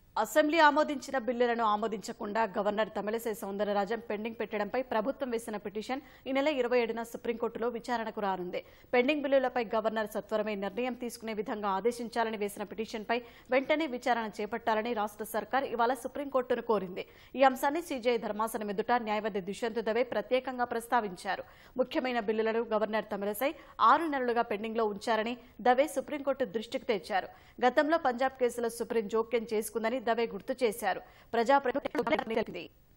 assembly ఆమోదించిన బిల్లులను ఆమోదించకుండా గవర్నర్ తమిళసై సౌందరరాజన్ పెండింగ్ పెట్టడంపై ప్రభుత్వం వేసిన పిటిషన్ ఈ నెల ఇరవై ఏడున సుప్రీంకోర్టులో విచారణకు రానుంది పెండింగ్ బిల్లులపై గవర్నర్ సత్వరమే నిర్ణయం తీసుకునే విధంగా ఆదేశించాలని వేసిన పిటిషన్పై వెంటనే విచారణ చేపట్టాలని రాష్ట్ర సర్కార్ ఇవాళ సుప్రీంకోర్టును కోరింది ఈ అంశాన్ని సీజీఐ ధర్మాసనం ఎదుట న్యాయవాది దుష్యంత్ దవే ప్రత్యేకంగా ప్రస్తావించారు ముఖ్యమైన బిల్లులను గవర్నర్ తమిళసై ఆరు నెలలుగా పెండింగ్లో ఉంచారని దవే సుప్రీంకోర్టు దృష్టికి తెచ్చారు గతంలో పంజాబ్ కేసులో సుప్రీం జోక్యం చేసుకుందని దవే గుర్తు చేశారు ప్రజాప్రతినిధులు